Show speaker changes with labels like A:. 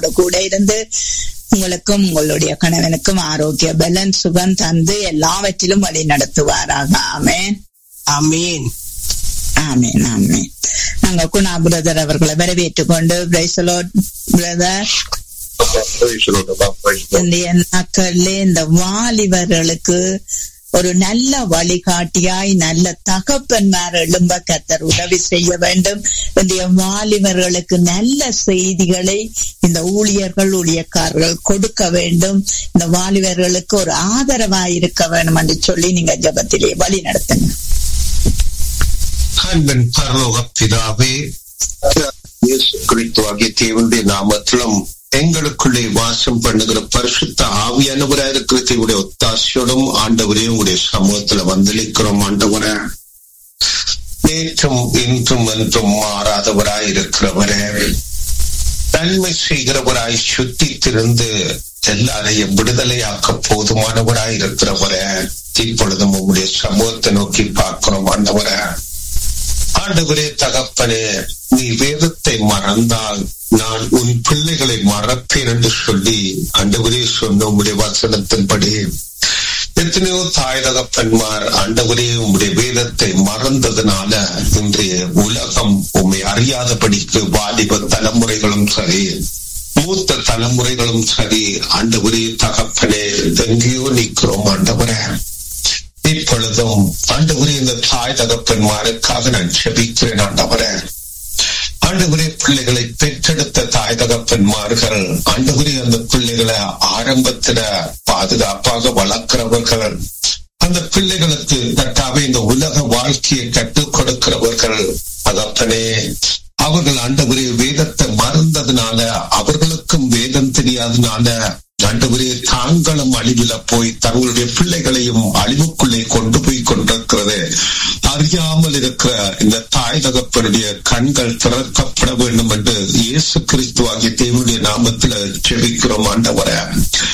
A: உங்களோட கூட இருந்து உங்களுக்கும் உங்களுடைய கணவனுக்கும் ஆரோக்கிய பலன் சுகம் தந்து எல்லாவற்றிலும் வழி நடத்துவாராக ஆமேன்
B: ஆமீன்
A: ஆமேன் ஆமேன் நாங்க குணா பிரதர் அவர்களை வரவேற்றுக் கொண்டு பிரதர் இந்த நாட்கள்ல இந்த வாலிபர்களுக்கு ஒரு நல்ல வழிகாட்டியாய் நல்ல தகப்பன்மார் எழும்ப கத்தர் உதவி செய்ய வேண்டும் இந்த வாலிபர்களுக்கு நல்ல செய்திகளை இந்த ஊழியர்கள் ஊழியக்காரர்கள் கொடுக்க வேண்டும் இந்த வாலிபர்களுக்கு ஒரு ஆதரவாய் இருக்க வேண்டும் என்று சொல்லி நீங்க ஜபத்திலே வழி நடத்துங்க
C: அன்பின் பரலோக பிதாவே இயேசு கிறிஸ்துவாகிய தேவனுடைய நாமத்திலும் எங்களுக்குள்ளே வாசம் பண்ணுகிற பரிசுத்த ஆவியானவராக இருக்கிற தேவனுடைய ஒத்தாசையோடும் ஆண்டவரே உங்களுடைய சமூகத்துல வந்தளிக்கிறோம் ஆண்டவர நேற்றும் இன்றும் என்றும் மாறாதவராய் இருக்கிறவரே நன்மை செய்கிறவராய் சுத்தித்திருந்து எல்லாரையும் விடுதலையாக்க போதுமானவராய் இருக்கிறவரே இப்பொழுதும் உங்களுடைய சமூகத்தை நோக்கி பார்க்கிறோம் ஆண்டவரே ஆண்டவரே தகப்பனே நீ வேதத்தை மறந்தால் நான் உன் பிள்ளைகளை மறப்பேன் என்று சொல்லி ஆண்டவரே சொன்ன உங்களுடைய வசனத்தின்படி எத்தனையோ தாய் தகப்பன்மார் ஆண்டவரே உங்களுடைய வேதத்தை மறந்ததுனால இன்றைய உலகம் உண்மை அறியாதபடிக்கு வாலிப தலைமுறைகளும் சரி மூத்த தலைமுறைகளும் சரி ஆண்டவரே தகப்பனே எங்கேயோ நிற்கிறோம் ஆண்டவரே இப்பொழுதும் ஆண்டவரே இந்த தாய் தகப்பன்மாருக்காக நான் செபிக்கிறேன் ஆண்டவரே ஆண்டவரே பிள்ளைகளை பெற்றெடுத்த தாய் தகப்பன்மார்கள் ஆண்டவரே அந்த பிள்ளைகளை ஆரம்பத்துல பாதுகாப்பாக வளர்க்கிறவர்கள் அந்த பிள்ளைகளுக்கு கட்டாவே இந்த உலக வாழ்க்கையை கற்றுக் கொடுக்கிறவர்கள் தகப்பனே அவர்கள் ஆண்டவரே வேதத்தை மறந்ததுனால அவர்களுக்கும் வேதம் தெரியாதனால ஆண்டவரே தாங்களும் அழிவில போய் தங்களுடைய பிள்ளைகளையும் அழிவுக்குள்ளே கொண்டு போய் கொண்டிருக்கிறது அறியாமல் இருக்கிற இந்த தாய் தகப்பனுடைய கண்கள் திறக்கப்பட வேண்டும் என்று இயேசு கிறிஸ்துவாகிய தேவனுடைய நாமத்துல செபிக்கிறோம் ஆண்டவர